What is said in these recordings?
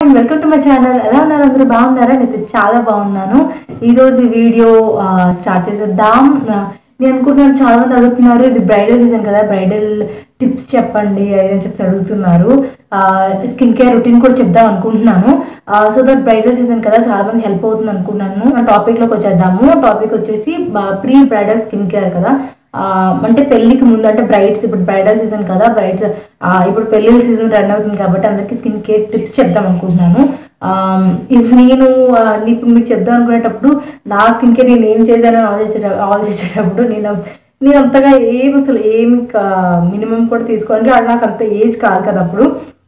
And welcome to my channel ఎలా ఉన్నారు అందరూ బాగున్నారా నేను చాలా బాగున్నాను ఈ రోజు వీడియో స్టార్ట్ చేసేద్దాం ఆ, నేను అనుకుంటున్నాను చాలా మంది అడుగుతున్నారు ఇది బ్రైడల్ సీజన్ కదా బ్రైడల్ టిప్స్ చెప్పండి అని చెప్పి అడుగుతున్నారు స్కిన్ కేర్ రొటీన్ కూడా చెప్దాం అనుకుంటున్నాను సో దట్ బ్రైడల్ సీజన్ కదా చాలా మంది హెల్ప్ అవుతుంది అనుకుంటున్నాను మన టాపిక్ లోకి వచ్చేద్దాము టాపిక్ వచ్చేసి ప్రీ బ్రైడల్ స్కిన్ కేర్ కదా ఆ, అంటే పెళ్లికి ముందు అంటే బ్రైడ్స్ ఇప్పుడు బ్రైడల్ సీజన్ కదా బ్రైడ్స్ ఇప్పుడు పెళ్లి సీజన్ రన్ అవుతుంది కాబట్టి అందరికి స్కిన్ కేర్ టిప్స్ చెప్దాం అనుకుంటున్నాను ఆ, ఇది నేను ఆ, ఇప్పుడు మీకు చెప్దాం అనుకునేటప్పుడు నా స్కిన్ కేర్ నేను ఏం చేశానని ఆలోచించే ఆలోచించేటప్పుడు నేను నేను అంతగా ఏం అసలు ఏం మినిమం కూడా తీసుకోవడానికి అది నాకు అంత ఏజ్ కాదు కదా అప్పుడు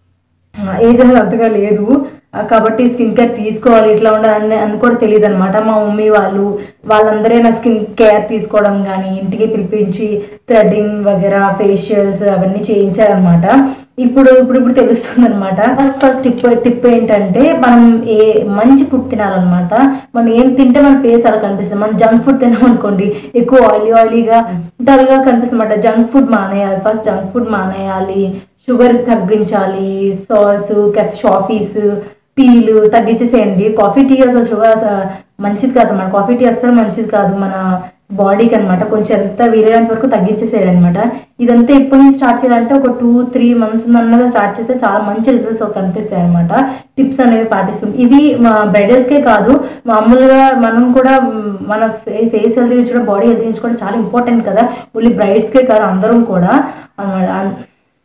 ఏజ్ అనేది అంతగా లేదు ఆ, కాబట్టి స్కిన్ కేర్ తీసుకోవాలి ఇట్లా ఉండాలని అని కూడా తెలియదు అనమాట మా మమ్మీ వాళ్ళు వాళ్ళందరే నా స్కిన్ కేర్ తీసుకోవడం కానీ ఇంటికి పిలిపించి థ్రెడ్డింగ్ వగేరా ఫేషియల్స్ అవన్నీ చేయించారనమాట ఇప్పుడు ఇప్పుడు ఇప్పుడు తెలుస్తుంది అనమాట ఫస్ట్ ఫస్ట్ టిప్ టిప్ ఏంటంటే మనం ఏ మంచి ఫుడ్ తినాలన్నమాట మనం ఏం తింటే మన ఫేస్ అలా కనిపిస్తుంది మనం జంక్ ఫుడ్ తినామనుకోండి ఎక్కువ ఆయిలీ ఆయిలీగా డల్గా కనిపిస్తుంది అనమాట జంక్ ఫుడ్ మానేయాలి ఫస్ట్ జంక్ ఫుడ్ మానేయాలి షుగర్ తగ్గించాలి సాల్ట్స్ కాఫీస్ టీలు తగ్గించేసేయండి కాఫీ టీ అసలు షుగర్ అసలు మంచిది కాదు అన్నమాట కాఫీ టీ అసలు మంచిది కాదు మన బాడీకి అనమాట కొంచెం ఎంత వీలైనంత వరకు తగ్గించేసేయాలి అనమాట ఇదంతా ఎప్పటి నుంచి స్టార్ట్ చేయాలంటే ఒక టూ త్రీ మంత్స్ అన్నగా స్టార్ట్ చేస్తే చాలా మంచి రిజల్ట్స్ కనిపిస్తాయి అనమాట టిప్స్ అనేవి పాటిస్తుంది ఇవి మా బ్రైడల్స్కే కాదు మామూలుగా మనం కూడా మ్, మన ఫేస్ హెల్తీ ఉంచడం బాడీ హెల్తీ ఉంచుకోవడం చాలా ఇంపార్టెంట్ కదా ఓన్లీ బ్రైడ్స్కే కాదు అందరం కూడా అన్నమాట.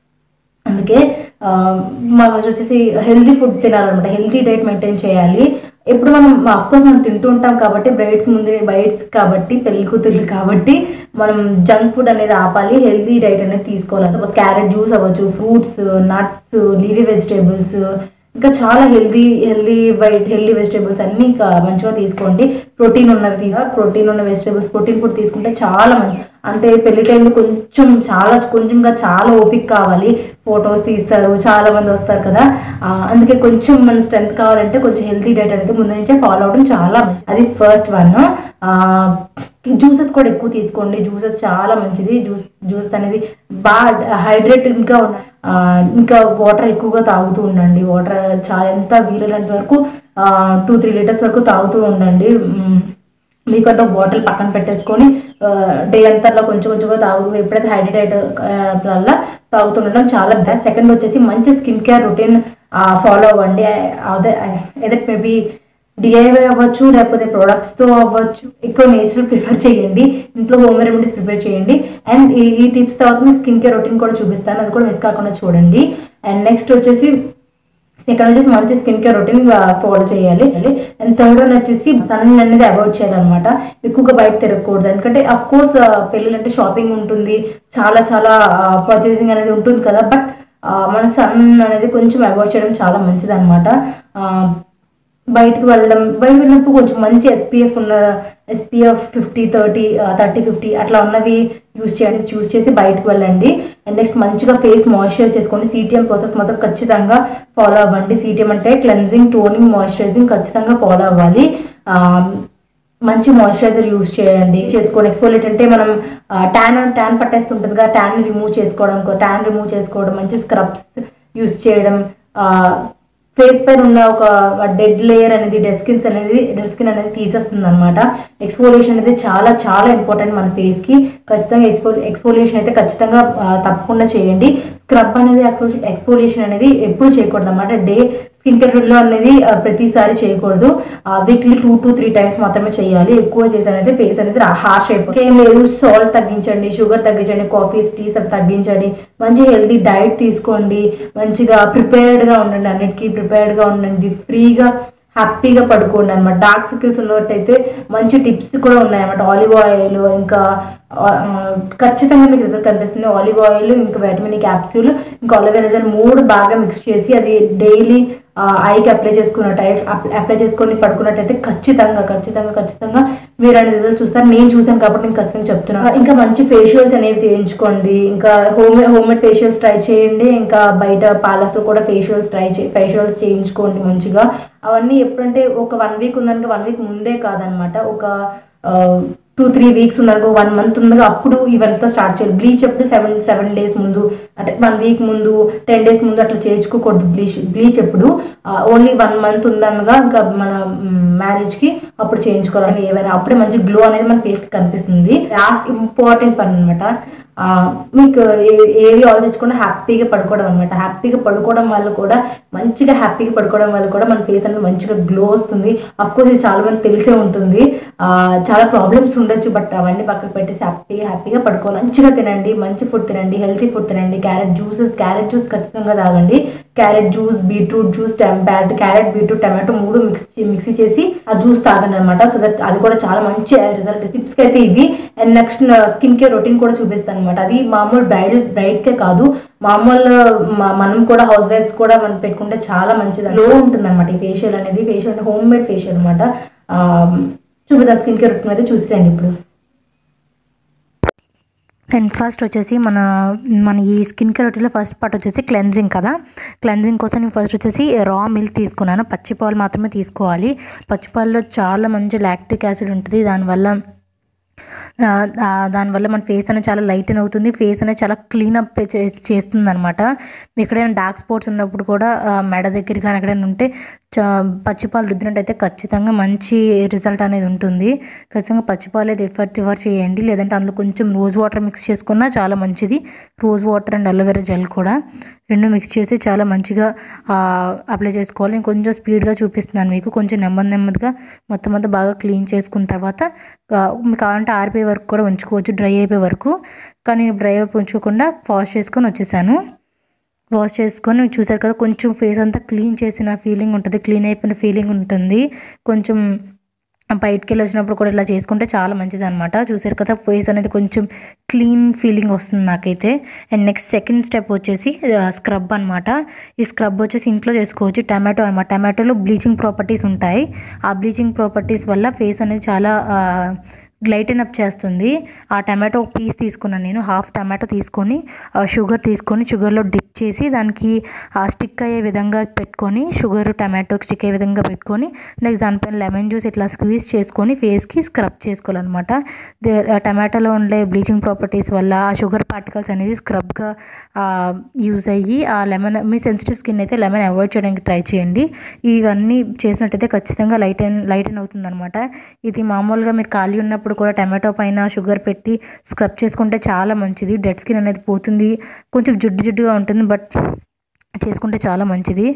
అందుకే ఆ, మా ఫస్ట్ వచ్చేసి హెల్తీ ఫుడ్ తినాలన్నమాట హెల్తీ డైట్ మెయింటైన్ చేయాలి ఎప్పుడు మనం అఫ్కోర్స్ మనం తింటూ ఉంటాం కాబట్టి బ్రైడ్స్ ముందు బైట్స్ కాబట్టి పెళ్లి కూతుర్లు కాబట్టి మనం జంక్ ఫుడ్ అనేది ఆపాలి హెల్తీ డైట్ అనేది తీసుకోవాలి సపోజ్ క్యారెట్ జ్యూస్ అవ్వచ్చు ఫ్రూట్స్ నట్స్ లీవీ వెజిటేబుల్స్ ఇంకా చాలా healthy healthy white healthy vegetables అన్ని ఇంకా మంచిగా తీసుకోండి ప్రోటీన్ ఉన్నవి తీసా ప్రోటీన్ ఉన్న వెజిటేబుల్స్ ప్రోటీన్ ఫుడ్ తీసుకుంటే చాలా మంచి అంటే పెళ్లి టైంలో కొంచెం చాలా కొంచెంగా చాలా ఓపిక కావాలి ఫొటోస్ తీస్తారు చాలా మంది వస్తారు కదా ఆ, అందుకే కొంచెం మన స్ట్రెంత్ కావాలంటే కొంచెం హెల్తీ డైట్ అనేది ముందు నుంచే ఫాలో అవడం చాలా మంచిది అది ఫస్ట్ వన్ జ్యూసెస్ కూడా ఎక్కువ తీసుకోండి జ్యూసెస్ చాలా మంచిది జ్యూస్ జ్యూస్ అనేది బాగా హైడ్రేటింగ్గా ఉన్న ఆ, ఇంకా వాటర్ ఎక్కువగా తాగుతూ ఉండండి వాటర్ చాలా ఎంత వీలైనంత వరకు టూ త్రీ లీటర్స్ వరకు తాగుతూ ఉండండి మ్, మీకంటే ఒక బాటిల్ పక్కన పెట్టేసుకొని డే అంతట్లో కొంచెం కొంచెంగా తాగు ఎప్పుడైతే హైడ్రేట్ వల్ల తాగుతూ ఉండడం చాలా బెస్ట్ సెకండ్ వచ్చేసి మంచి స్కిన్ కేర్ రొటీన్ ఫాలో అవ్వండి అదే ఏదైతే మేబీ డిఐవై అవ్వచ్చు లేకపోతే products తో అవ్వచ్చు ఎక్కువ నేచురల్ ప్రిఫర్ చేయండి ఇంట్లో హోమ్ రెమెడీస్ ప్రిపేర్ చేయండి అండ్ ఈ ఈ టిప్స్ తర్వాత మీకు స్కిన్ కేర్ రొటీన్ కూడా చూపిస్తాను అది కూడా మిస్ కాకుండా చూడండి అండ్ నెక్స్ట్ వచ్చేసి ఇక్కడ వచ్చేసి మంచి స్కిన్ కేర్ రొటీన్ ఫాలో చేయాలి అండ్ థర్డ్ వన్ వచ్చేసి సన్ అనేది అవాయిడ్ చేయాలన్నమాట ఎక్కువగా బయట తిరగకూడదు ఎందుకంటే అఫ్ కోర్స్ పెళ్ళిళ్ళు అంటే షాపింగ్ ఉంటుంది చాలా చాలా పర్చేసింగ్ అనేది ఉంటుంది కదా బట్ మన సన్ అనేది కొంచెం అవాయిడ్ చేయడం చాలా మంచిది అనమాట బయటకు వెళ్ళడం బయటకు వెళ్ళినప్పుడు కొంచెం మంచి ఎస్పీఎఫ్ ఉన్న SPF fifty thirty thirty fifty అట్లా ఉన్నవి యూస్ చేయండి యూస్ చేసి బయటకు వెళ్ళండి అండ్ నెక్స్ట్ మంచిగా ఫేస్ మాయిశ్చరైజ్ చేసుకోండి సిటిఎం ప్రాసెస్ మాత్రం ఖచ్చితంగా ఫాలో అవ్వండి సిటిఎం అంటే క్లెన్జింగ్ టోనింగ్ మాయిశ్చరైజింగ్ ఖచ్చితంగా ఫాలో అవ్వాలి ఆ, మంచి మాయిశ్చరైజర్ యూస్ చేయండి చేసుకోండి ఎక్స్పోలేట్ అంటే మనం ట్యాన్ ట్యాన్ పట్టేస్తుంటుంది కదా ట్యాన్ రిమూవ్ చేసుకోవడం ట్యాన్ రిమూవ్ చేసుకోవడం మంచి స్క్రబ్స్ యూస్ చేయడం ఫేస్ పైన ఉన్న ఒక డెడ్ లేయర్ అనేది డెడ్ స్కిన్స్ అనేది డెడ్ స్కిన్ అనేది తీసేస్తుంది అనమాట ఎక్స్పోలేషన్ అనేది చాలా చాలా ఇంపార్టెంట్ మన ఫేస్ కి ఖచ్చితంగా ఎక్స్పో ఎక్స్పోలేషన్ అయితే ఖచ్చితంగా ఆ, తప్పకుండా చేయండి స్క్రబ్ అనేది ఎక్స్పోలేషన్ అనేది ఎప్పుడు చేయకూడదు అనమాట డే స్కిన్ కేర్ లో అనేది ఆ, ప్రతిసారి చేయకూడదు weekly two to three times మాత్రమే చేయాలి ఎక్కువ చేసానైతే ఫేస్ అనేది హార్ష్ అయిపోతుంది ఏం లేదు సాల్ట్ తగ్గించండి షుగర్ తగ్గించండి కాఫీస్ టీస్ అవి తగ్గించండి మంచి హెల్తీ డైట్ తీసుకోండి మంచిగా ప్రిపేర్డ్ గా ఉండండి అన్నిటికీ ప్రిపేర్డ్ గా ఉండండి ఫ్రీగా హ్యాపీగా పడుకోండి అనమాట డార్క్ సర్కిల్స్ ఉన్నట్టయితే మంచి టిప్స్ కూడా ఉన్నాయన్నమాట ఆలివ్ ఆయిల్ ఇంకా ఆ, ఖచ్చితంగా మీకు రిజల్ట్ కనిపిస్తుంది ఆలివ్ ఆయిల్ ఇంకా వైటమిన్ క్యాప్సూల్ ఇంకా అలోవెరా జెల్ మూడు బాగా మిక్స్ చేసి అది డైలీ ఐకి అప్లై చేసుకున్నట్టు అప్లై చేసుకొని పడుకున్నట్టయితే ఖచ్చితంగా ఖచ్చితంగా ఖచ్చితంగా మీరు అనేది రిజల్ట్ చూస్తారు నేను చూసాను కాబట్టి నేను ఖచ్చితంగా చెప్తున్నాను ఇంకా మంచి ఫేషియల్స్ అనేవి చేయించుకోండి ఇంకా home home made facials try చేయండి ఇంకా బయట ప్యాలెస్ లో కూడా ఫేషియల్స్ ట్రై చే ఫేషియల్స్ చేయించుకోండి మంచిగా అవన్నీ ఎప్పుడంటే ఒక వన్ వీక్ ఉందనుక వన్ వీక్ ముందే కాదనమాట ఒక టూ త్రీ వీక్స్ ఉన్నారో వన్ మంత్ ఉందో అప్పుడు ఇవంతా స్టార్ట్ చేయాలి బ్లీచ్ ఎప్పుడు సెవెన్ సెవెన్ డేస్ ముందు అంటే వన్ వీక్ ముందు టెన్ డేస్ ముందు అట్లా చేసుకోకూడదు బ్లీచ్ బ్లీచ్ ఎప్పుడు ఓన్లీ వన్ మంత్ ఉందనగా ఇంకా మన మ్యారేజ్కి అప్పుడు చేయించుకోవాలి ఏవైనా అప్పుడే మంచి గ్లో అనేది మన ఫేస్కి కనిపిస్తుంది లాస్ట్ ఇంపార్టెంట్ పని అనమాట మీకు ఏ- ఏది ఆలోచించకుండా హ్యాపీగా పడుకోవడం అనమాట హ్యాపీగా పడుకోవడం వల్ల కూడా మంచిగా హ్యాపీగా పడుకోవడం వల్ల కూడా మన ఫేస్ అనేది మంచిగా గ్లో వస్తుంది కోర్స్ ఇది చాలా మంది తెలిసే ఉంటుంది ఆ, చాలా ప్రాబ్లమ్స్ ఉండొచ్చు బట్ అవన్నీ పక్కకు పెట్టేసి హ్యాపీగా హ్యాపీగా పడుకోవాలి మంచిగా తినండి మంచి ఫుడ్ తినండి హెల్తీ ఫుడ్ తినండి క్యారెట్ జ్యూసెస్ క్యారెట్ జ్యూస్ ఖచ్చితంగా తాగండి క్యారెట్ జ్యూస్ బీట్రూట్ జ్యూస్ బ్యాట్ క్యారెట్ బీట్రూట్ టమాటో మూడు మిక్స్ మిక్సీ చేసి ఆ జ్యూస్ తాగండి అనమాట సో దట్ అది కూడా చాలా మంచి రిజల్ట్ టిప్స్కి అయితే ఇవి and next skin care routine కూడా చూపిస్తాను అనమాట అది మామూలు బ్రైడల్స్ బ్రైడ్స్కే కాదు మామూలు మ- మనం కూడా హౌస్ వైఫ్స్ కూడా మనం పెట్టుకుంటే చాలా మంచిది లో ఉంటుంది అనమాట ఈ ఫేషియల్ అనేది ఫేషియల్ అంటే హోమ్ మేడ్ ఫేషియల్ అనమాట చూపిద్దాం స్కిన్ కేర్ రొటీన్ అయితే చూసేయండి ఇప్పుడు అండ్ ఫస్ట్ వచ్చేసి మన మన ఈ స్కిన్ కేర్ రొటీన్లో ఫస్ట్ పార్ట్ వచ్చేసి క్లెన్జింగ్ కదా క్లెన్జింగ్ కోసం నేను ఫస్ట్ వచ్చేసి రా మిల్క్ తీసుకున్నాను పచ్చి పాలు మాత్రమే తీసుకోవాలి పచ్చి పాలలో చాలా మంచి లాక్టిక్ యాసిడ్ ఉంటుంది దానివల్ల ఆ, ఆ, దానివల్ల మన ఫేస్ అనేది చాలా లైటన్ అవుతుంది ఫేస్ అనేది చాలా క్లీన్ అప్ చేస్తుంది అనమాట ఎక్కడైనా డార్క్ స్పాట్స్ ఉన్నప్పుడు కూడా ఆ, మెడ దగ్గర కానీ ఎక్కడైనా ఉంటే చ పచ్చిపాలు రుద్దినట్టయితే ఖచ్చితంగా మంచి రిజల్ట్ అనేది ఉంటుంది ఖచ్చితంగా పచ్చిపాలే రిఫర్ రిఫర్ చేయండి లేదంటే అందులో కొంచెం రోజ్ వాటర్ మిక్స్ చేసుకున్నా చాలా మంచిది rose water and aloe vera gel కూడా రెండు మిక్స్ చేసి చాలా మంచిగా అప్లై చేసుకోవాలి నేను కొంచెం స్పీడ్గా చూపిస్తున్నాను మీకు కొంచెం నెమ్మది నెమ్మదిగా మొత్తం అంతా బాగా క్లీన్ చేసుకున్న తర్వాత ఆ, మీకు కావాలంటే ఆరిపోయే వరకు కూడా ఉంచుకోవచ్చు డ్రై అయిపోయే వరకు కానీ డ్రై అయిపోయి ఉంచుకోకుండా వాష్ చేసుకొని వచ్చేసాను వాష్ చేసుకొని చూసారు కదా కొంచెం ఫేస్ అంతా క్లీన్ చేసిన ఫీలింగ్ ఉంటుంది క్లీన్ అయిపోయిన ఫీలింగ్ ఉంటుంది కొంచెం బయటికి వెళ్ళి వచ్చినప్పుడు కూడా ఇట్లా చేసుకుంటే చాలా మంచిది అనమాట చూసారు కదా ఫేస్ అనేది కొంచెం క్లీన్ ఫీలింగ్ వస్తుంది నాకైతే అండ్ నెక్స్ట్ సెకండ్ స్టెప్ వచ్చేసి స్క్రబ్ అనమాట ఈ స్క్రబ్ వచ్చేసి ఇంట్లో చేసుకోవచ్చు టమాటో అనమాట టమాటోలో బ్లీచింగ్ ప్రాపర్టీస్ ఉంటాయి ఆ బ్లీచింగ్ ప్రాపర్టీస్ వల్ల ఫేస్ అనేది చాలా గ్లైటన్ అప్ చేస్తుంది ఆ టమాటో పీస్ తీసుకున్నాను నేను హాఫ్ టమాటో తీసుకొని ఆ షుగర్ తీసుకొని షుగర్లో డిప్ చేసి దానికి ఆ స్టిక్ అయ్యే విధంగా పెట్టుకొని షుగర్ టమాటో స్టిక్ అయ్యే విధంగా పెట్టుకొని నెక్స్ట్ దానిపైన లెమన్ జ్యూస్ ఇట్లా స్క్వీజ్ చేసుకొని ఫేస్కి స్క్రబ్ చేసుకోవాలన్నమాట దే- ఆ టమాటాలో ఉండే బ్లీచింగ్ ప్రాపర్టీస్ వల్ల ఆ షుగర్ పార్టికల్స్ అనేది స్క్రబ్గా యూజ్ అయ్యి ఆ లెమన్ మీ సెన్సిటివ్ స్కిన్ అయితే లెమన్ అవాయిడ్ చేయడానికి ట్రై చేయండి ఇవన్నీ చేసినట్టయితే ఖచ్చితంగా లైట్ అండ్ లైట్ అండ్ అవుతుంది అనమాట ఇది మామూలుగా మీరు ఖాళీ ఉన్నప్పుడు కూడా టమాటో పైన షుగర్ పెట్టి స్క్రబ్ చేసుకుంటే చాలా మంచిది డెడ్ స్కిన్ అనేది పోతుంది కొంచెం జిడ్డు జిడ్డుగా ఉంటుంది బట్ చేసుకుంటే చాలా మంచిది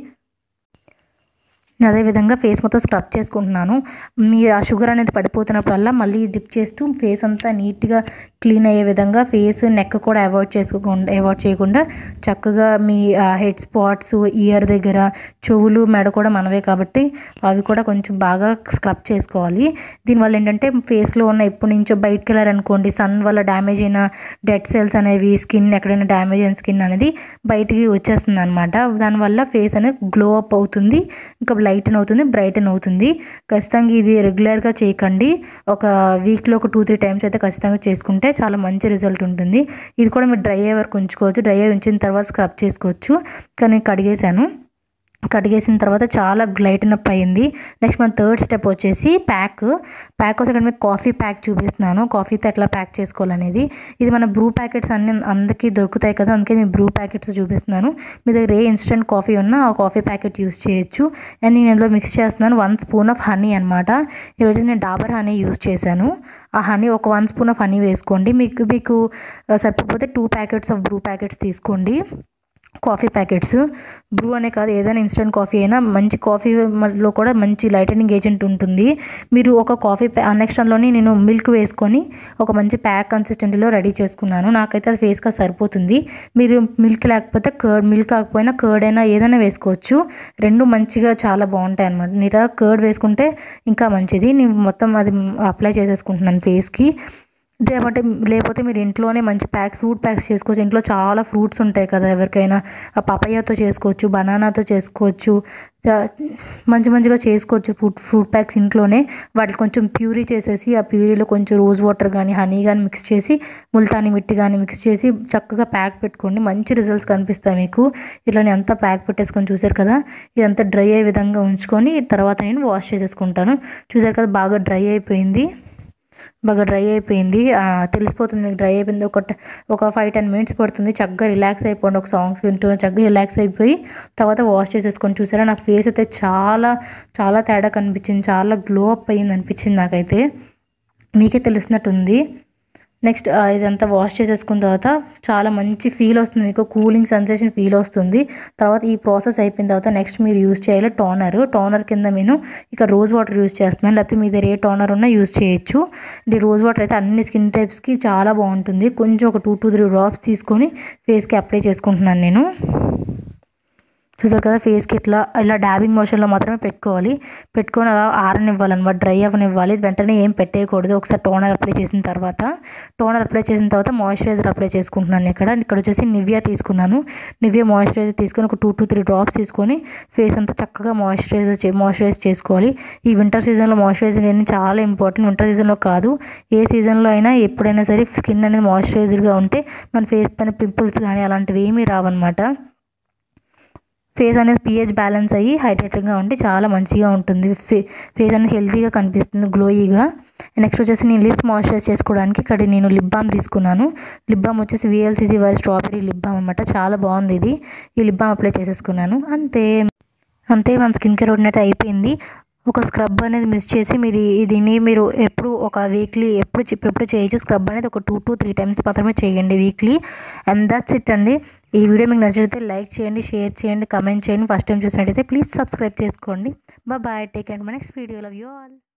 నేను అదేవిధంగా ఫేస్ మొత్తం స్క్రబ్ చేసుకుంటున్నాను మీరు ఆ షుగర్ అనేది పడిపోతున్నప్పుడల్లా మళ్ళీ డిప్ చేస్తూ ఫేస్ అంతా నీట్గా క్లీన్ అయ్యే విధంగా ఫేస్ నెక్ కూడా అవాయిడ్ చేసుకోకుండా అవాయిడ్ చేయకుండా చక్కగా మీ హెడ్ స్పాట్స్ ఇయర్ దగ్గర చెవులు మెడ కూడా మనవే కాబట్టి అవి కూడా కొంచెం బాగా స్క్రబ్ చేసుకోవాలి దీనివల్ల ఏంటంటే ఫేస్లో ఉన్న ఎప్పటి నుంచో బయటకు వెళ్ళారనుకోండి సన్ వల్ల డ్యామేజ్ అయిన డెడ్ సెల్స్ అనేవి స్కిన్ ఎక్కడైనా డ్యామేజ్ అయిన స్కిన్ అనేది బయటికి వచ్చేస్తుంది అనమాట దానివల్ల ఫేస్ అనేది గ్లో అప్ అవుతుంది ఇంకా లైటన్ అవుతుంది బ్రైటన్ అవుతుంది ఖచ్చితంగా ఇది రెగ్యులర్గా చేయకండి ఒక వీక్లో ఒక టూ త్రీ టైమ్స్ అయితే ఖచ్చితంగా చేసుకుంటే చాలా మంచి రిజల్ట్ ఉంటుంది ఇది కూడా మీరు డ్రై అయ్యే వరకు ఉంచుకోవచ్చు డ్రై అయ్యి ఉంచిన తర్వాత స్క్రబ్ చేసుకోవచ్చు కానీ కడిగేశాను కడిగేసిన తర్వాత చాలా గ్లైటన్ అప్ అయింది నెక్స్ట్ మన థర్డ్ స్టెప్ వచ్చేసి ప్యాక్ ప్యాక్ కోసం ఇక్కడ మీకు కాఫీ ప్యాక్ చూపిస్తున్నాను కాఫీతో ఎట్లా ప్యాక్ చేసుకోవాలనేది ఇది మన బ్రూ ప్యాకెట్స్ అన్ని అందరికీ దొరుకుతాయి కదా అందుకే మీ బ్రూ ప్యాకెట్స్ చూపిస్తున్నాను మీ దగ్గర ఏ ఇన్స్టెంట్ కాఫీ ఉన్నా ఆ కాఫీ ప్యాకెట్ యూస్ చేయొచ్చు అండ్ నేను ఇందులో మిక్స్ చేస్తున్నాను వన్ స్పూన్ ఆఫ్ హనీ అనమాట ఈరోజు నేను డాబర్ హనీ యూస్ చేశాను ఆ హనీ ఒక వన్ స్పూన్ ఆఫ్ హనీ వేసుకోండి మీకు మీకు ఆ, సరిపోతే two packets of Bru packets తీసుకోండి కాఫీ ప్యాకెట్స్ బ్రూ అనే కాదు ఏదైనా ఇన్స్టెంట్ కాఫీ అయినా మంచి కాఫీలో కూడా మంచి లైటనింగ్ ఏజెంట్ ఉంటుంది మీరు ఒక కాఫీ నెక్స్ట్ అందులోని నేను మిల్క్ వేసుకొని ఒక మంచి ప్యాక్ కన్సిస్టెంట్లో రెడీ చేసుకున్నాను నాకైతే అది ఫేస్గా సరిపోతుంది మీరు మిల్క్ లేకపోతే కర్డ్ మిల్క్ కాకపోయినా కర్డ్ అయినా ఏదైనా వేసుకోవచ్చు రెండు మంచిగా చాలా బాగుంటాయి అనమాట నీట్గా కర్డ్ వేసుకుంటే ఇంకా మంచిది నేను మొత్తం అది అప్లై చేసేసుకుంటున్నాను ఫేస్కి లేకపోతే లేకపోతే మీరు ఇంట్లోనే మంచి ప్యాక్ ఫ్రూట్ ప్యాక్స్ చేసుకోవచ్చు ఇంట్లో చాలా ఫ్రూట్స్ ఉంటాయి కదా ఎవరికైనా ఆ పపయ్యతో చేసుకోవచ్చు బనానాతో చేసుకోవచ్చు చా- మంచి మంచిగా చేసుకోవచ్చు ఫ్రూట్ ఫ్రూట్ ప్యాక్స్ ఇంట్లోనే వాటిని కొంచెం ప్యూరీ చేసేసి ఆ ప్యూరీలో కొంచెం రోజ్ వాటర్ కానీ హనీ కానీ మిక్స్ చేసి ముల్తాని మిట్టి కానీ మిక్స్ చేసి చక్కగా ప్యాక్ పెట్టుకోండి మంచి రిజల్ట్స్ కనిపిస్తాయి మీకు ఇట్లా నేను అంతా ప్యాక్ పెట్టేసుకొని చూసారు కదా ఇదంతా డ్రై అయ్యే విధంగా ఉంచుకొని తర్వాత నేను వాష్ చేసేసుకుంటాను చూసారు కదా బాగా డ్రై అయిపోయింది బాగా డ్రై అయిపోయింది ఆ, తెలిసిపోతుంది మీకు డ్రై అయిపోయింది ఒక ట- ఒక ఫైవ్ టెన్ మినిట్స్ పడుతుంది చక్కగా రిలాక్స్ అయిపోండి ఒక సాంగ్స్ వింటూ చక్కగా రిలాక్స్ అయిపోయి తర్వాత వాష్ చేసేసుకొని చూసారా నా ఫేస్ అయితే చాలా చాలా తేడా కనిపించింది చాలా గ్లో అప్ అయ్యింది అనిపించింది నాకైతే మీకే తెలుస్తున్నట్టుంది నెక్స్ట్ ఆ, ఇదంతా వాష్ చేసేసుకున్న తర్వాత చాలా మంచి ఫీల్ వస్తుంది మీకు కూలింగ్ సెన్సేషన్ ఫీల్ వస్తుంది తర్వాత ఈ ప్రాసెస్ అయిపోయిన తర్వాత నెక్స్ట్ మీరు యూజ్ చేయాలి టోనర్ టోనర్ కింద నేను ఇక్కడ రోజ్ వాటర్ యూజ్ చేస్తున్నాను లేకపోతే మీ దగ్గర ఏ టోనర్ ఉన్నా యూజ్ చేయొచ్చు ఈ రోజ్ వాటర్ అయితే అన్ని స్కిన్ టైప్స్కి చాలా బాగుంటుంది కొంచెం ఒక టూ టూ త్రీ డ్రాప్స్ తీసుకొని ఫేస్కి అప్లై చేసుకుంటున్నాను నేను చూసారు కదా ఫేస్కి ఇట్లా ఇలా డాబింగ్ మోషన్లో మాత్రమే పెట్టుకోవాలి పెట్టుకొని అలా ఆరనివ్వాలన్నమాట డ్రై అవ్వనివ్వాలి వెంటనే ఏం పెట్టేయకూడదు ఒకసారి టోనర్ అప్లై చేసిన తర్వాత టోనర్ అప్లై చేసిన తర్వాత మాయిశ్చరైజర్ అప్లై చేసుకుంటున్నాను ఇక్కడ ఇక్కడ వచ్చేసి నివియా తీసుకున్నాను నివియా మాయిశ్చరైజర్ తీసుకొని ఒక టూ టూ త్రీ డ్రాప్స్ తీసుకొని ఫేస్ అంతా చక్కగా మాయిశ్చరైజర్ చే మాయిశ్చరైజ్ చేసుకోవాలి ఈ వింటర్ సీజన్లో మాయిశ్చరైజింగ్ అనేది చాలా ఇంపార్టెంట్ వింటర్ సీజన్లో కాదు ఏ సీజన్లో అయినా ఎప్పుడైనా సరే స్కిన్ అనేది మాయిశ్చరైజర్గా ఉంటే మన ఫేస్ పైన పింపుల్స్ కానీ అలాంటివి ఏమీ రావన్నమాట ఫేస్ అనేది పిహెచ్ బ్యాలెన్స్ అయ్యి హైడ్రేటెడ్గా ఉంటే చాలా మంచిగా ఉంటుంది ఫే ఫేస్ అనేది హెల్తీగా కనిపిస్తుంది గ్లోయిగా నెక్స్ట్ వచ్చేసి నేను లిప్స్ మాయిశ్చరైజ్ చేసుకోవడానికి ఇక్కడ నేను లిప్ బామ్ తీసుకున్నాను లిప్ బామ్ వచ్చేసి విఎల్సిసి వై స్ట్రాబెరీ లిప్ బామ్ అనమాట చాలా బాగుంది ఇది ఈ లిప్ బామ్ అప్లై చేసేసుకున్నాను అంతే అంతే మన స్కిన్ కేర్ రోడ్ అయితే అయిపోయింది ఒక స్క్రబ్ అనేది మిస్ చేసి మీరు ఈ- దీన్ని మీరు ఎప్పుడు ఒక వీక్లీ ఎప్పుడు చి- ఎప్పుడు చేయొచ్చు స్క్రబ్ అనేది ఒక టూ టు త్రీ టైమ్స్ మాత్రమే చేయండి వీక్లీ అండ్ దట్స్ ఇట్ అండి ఈ వీడియో మీకు నచ్చితే లైక్ చేయండి షేర్ చేయండి కమెంట్ చేయండి ఫస్ట్ టైం చూసినట్టయితే ప్లీజ్ సబ్స్క్రైబ్ చేసుకోండి bye take and my next video love you all